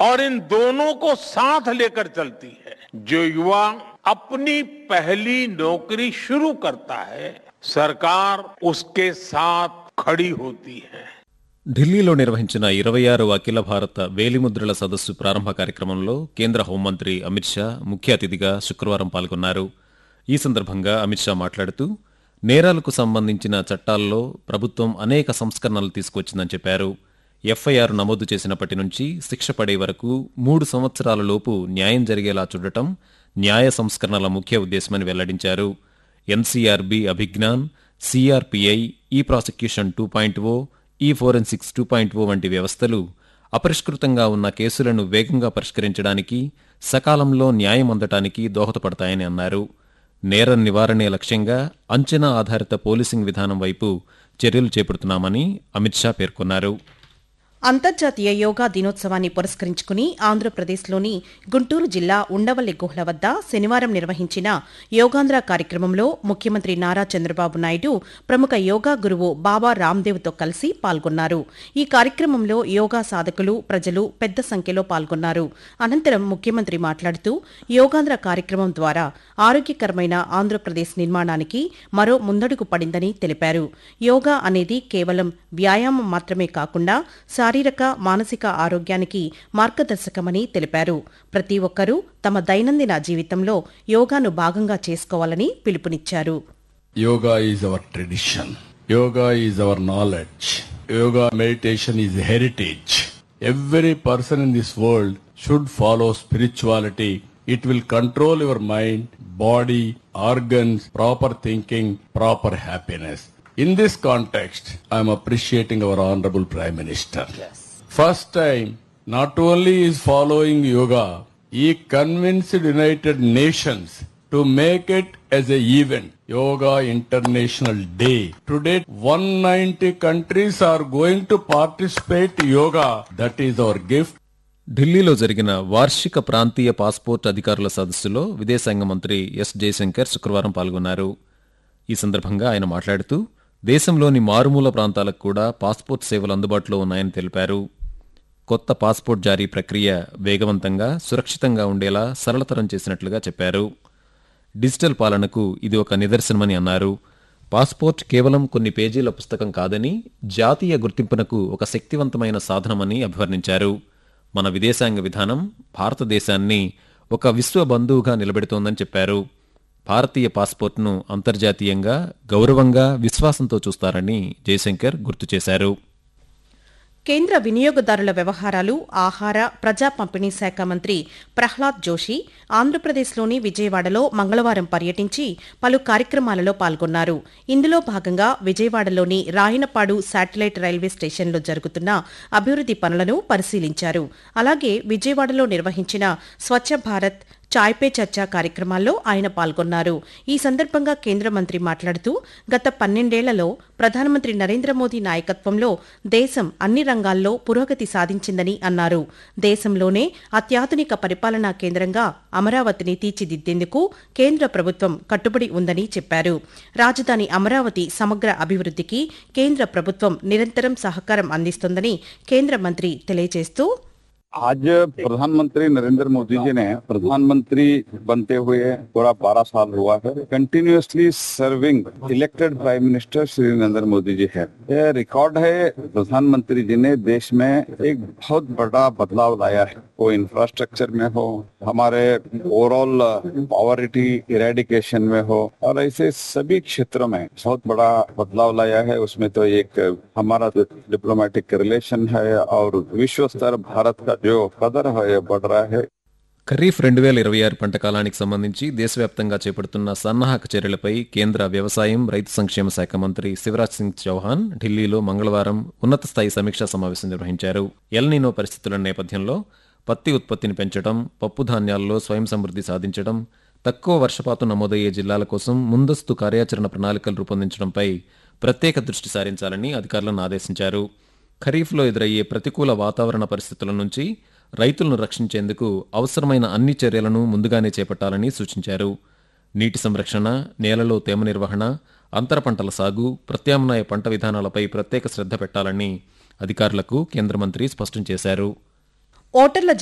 और इन दोनों को साथ लेकर चलती है जो युवा अपनी पहली नौकरी शुरू करता है सरकार उसके साथ खड़ी होती है ఢిల్లీలో నిర్వహించిన ఇరవై ఆరు అఖిల భారత వేలిముద్రల సదస్సు ప్రారంభ కార్యక్రమంలో కేంద్ర హోంమంత్రి అమిత్ షా ముఖ్య అతిథిగా శుక్రవారం పాల్గొన్నారు ఈ సందర్భంగా అమిత్ షా మాట్లాడుతూ నేరాలకు సంబంధించిన చట్టాల్లో ప్రభుత్వం అనేక సంస్కరణలు తీసుకొచ్చిందని చెప్పారు ఎఫ్ఐఆర్ నమోదు చేసినప్పటి నుంచి శిక్ష పడే వరకు మూడు సంవత్సరాల లోపు న్యాయం జరిగేలా చూడటం న్యాయ సంస్కరణల ముఖ్య ఉద్దేశమని వెల్లడించారు ఎన్సీఆర్బీ అభిజ్ఞాన్ సిఆర్పిఐ ఈ ప్రాసిక్యూషన్ టూ పాయింట్ ఓ ఈ ఫోరెన్సిక్స్ టూ పాయింట్ ఓ వంటి వ్యవస్థలు అపరిష్కృతంగా ఉన్న కేసులను వేగంగా పరిష్కరించడానికి సకాలంలో న్యాయం అందటానికి దోహదపడతాయని అన్నారు నేర నివారణే లక్ష్యంగా అంచనా ఆధారిత పోలీసింగ్ విధానం వైపు చర్యలు చేపడుతున్నామని అమిత్ షా పేర్కొన్నారు అంతర్జాతీయ యోగా దినోత్సవాన్ని పురస్కరించుకుని ఆంధ్రప్రదేశ్లోని గుంటూరు జిల్లా ఉండవల్లి గుహల వద్ద శనివారం నిర్వహించిన యోగాంధ్ర కార్యక్రమంలో ముఖ్యమంత్రి నారా చంద్రబాబు నాయుడు ప్రముఖ యోగా గురువు బాబా రామ్దేవ్తో కలిసి పాల్గొన్నారు ఈ కార్యక్రమంలో యోగా సాధకులు ప్రజలు పెద్ద సంఖ్యలో పాల్గొన్నారు అనంతరం ముఖ్యమంత్రి మాట్లాడుతూ యోగాంధ్ర కార్యక్రమం ద్వారా ఆరోగ్యకరమైన ఆంధ్రప్రదేశ్ నిర్మాణానికి మరో ముందడుగు పడిందని తెలిపారు యోగా అనేది కేవలం వ్యాయామం మాత్రమే కాకుండా శారీరక మానసిక ఆరోగ్యానికి మార్గదర్శకమని తెలిపారు ప్రతి ఒక్కరూ తమ దైనందిన జీవితంలో యోగాను భాగంగా చేసుకోవాలని పిలుపునిచ్చారు Yoga is our tradition. Yoga is our knowledge. Yoga meditation is heritage. Every person in this world should follow spirituality. It will control your mind, body, organs, proper thinking, proper happiness. In this context, I am appreciating our Honorable Prime Minister. First time, not only is following yoga, he convinced United Nations to make it as a event. Yoga International Day. Today, 190 countries are going to participate yoga. That is our gift. ఢిల్లీలో జరిగిన వార్షిక ప్రాంతీయ passport అధికారుల సదస్సులో విదేశాంగ మంత్రి yes Jayashankar శుక్రవారం పాల్గొన్నారు ఈ సందర్భంగా ఆయన మాట్లాడుతూ దేశంలోని మారుమూల ప్రాంతాలకు కూడా పాస్పోర్ట్ సేవలు అందుబాటులో ఉన్నాయని తెలిపారు కొత్త పాస్పోర్ట్ జారీ ప్రక్రియ వేగవంతంగా సురక్షితంగా ఉండేలా సరళతరం చేసినట్లుగా చెప్పారు డిజిటల్ పాలనకు ఇది ఒక నిదర్శనమని అన్నారు పాస్పోర్ట్ కేవలం కొన్ని పేజీల పుస్తకం కాదని జాతీయ గుర్తింపునకు ఒక శక్తివంతమైన సాధనమని అభివర్ణించారు మన విదేశాంగ విధానం భారతదేశాన్ని ఒక విశ్వ బంధువుగా నిలబెడుతోందని చెప్పారు భారతీయ పాస్పోర్ట్ను అంతర్జాతీయంగా గౌరవంగా విశ్వాసంతో చూస్తారని జయశంకర్ గుర్తు చేశారు కేంద్ర వినియోగదారుల వ్యవహారాలు ఆహార ప్రజా పంపిణీ శాఖ మంత్రి ప్రహ్లాద్ జోషి ఆంధ్రప్రదేశ్లోని విజయవాడలో మంగళవారం పర్యటించి పలు కార్యక్రమాలలో పాల్గొన్నారు ఇందులో భాగంగా విజయవాడలోని రాయనపాడు శాటిలైట్ రైల్వే స్టేషన్లో జరుగుతున్న అభివృద్ది పనులను పరిశీలించారు అలాగే విజయవాడలో నిర్వహించిన స్వచ్ఛ భారత్ చాయ్ పే చర్చా కార్యక్రమాల్లో ఆయన పాల్గొన్నారు ఈ సందర్భంగా కేంద్ర మంత్రి మాట్లాడుతూ గత పన్నెండేళ్లలో ప్రధానమంత్రి నరేంద్ర మోదీ నాయకత్వంలో దేశం అన్ని రంగాల్లో పురోగతి సాధించిందని అన్నారు దేశంలోనే అత్యాధునిక పరిపాలనా కేంద్రంగా అమరావతిని తీర్చిదిద్దేందుకు కేంద్ర ప్రభుత్వం కట్టుబడి ఉందని చెప్పారు రాజధాని అమరావతి సమగ్ర అభివృద్ధికి కేంద్ర ప్రభుత్వం నిరంతరం సహకారం అందిస్తోందని కేంద్ర మంత్రి తెలియజేస్తూ आज प्रधानमंत्री नरेंद्र मोदी जी ने प्रधानमंत्री बनते हुए पूरा बारह साल हुआ है continuously serving elected prime minister Shri Narendra Modi ji है यह रिकॉर्ड है प्रधानमंत्री जी ने देश में एक बहुत बड़ा बदलाव लाया है वो इंफ्रास्ट्रक्चर में हो हमारे ओवरऑल पॉवर्टी इरेडिकेशन में हो और ऐसे सभी क्षेत्रों में बहुत बड़ा बदलाव लाया है उसमें तो एक हमारा डिप्लोमेटिक रिलेशन है और विश्व स्तर भारत का जो कदर है ये बढ़ रहा है ఖరీఫ్ రెండు వేల ఇరవై ఆరు పంట కాలానికి సంబంధించి దేశవ్యాప్తంగా చేపడుతున్న సన్నాహక చర్యలపై కేంద్ర వ్యవసాయం రైతు సంక్షేమ శాఖ మంత్రి శివరాజ్ సింగ్ చౌహాన్ ఢిల్లీలో మంగళవారం ఉన్నత స్థాయి సమీక్షా సమావేశం నిర్వహించారు ఎల్నీనో పరిస్థితుల నేపథ్యంలో పత్తి ఉత్పత్తిని పెంచడం పప్పు ధాన్యాల్లో స్వయం సమృద్ధి సాధించడం తక్కువ వర్షపాతం నమోదయ్యే జిల్లాల కోసం ముందస్తు కార్యాచరణ ప్రణాళికలు రూపొందించడంపై ప్రత్యేక దృష్టి సారించాలని అధికారులను ఆదేశించారు ఖరీఫ్లో ఎదురయ్యే ప్రతికూల వాతావరణ పరిస్థితుల నుంచి రైతులను రక్షించేందుకు అవసరమైన అన్ని చర్యలను ముందుగానే చేపట్టాలని సూచించారు నీటి సంరక్షణ నేలలో తేమ నిర్వహణ అంతర పంటల సాగు ప్రత్యామ్నాయ పంట విధానాలపై ప్రత్యేక శ్రద్ధ పెట్టాలని అధికారులకు కేంద్ర మంత్రి స్పష్టం చేశారు ఓటర్ల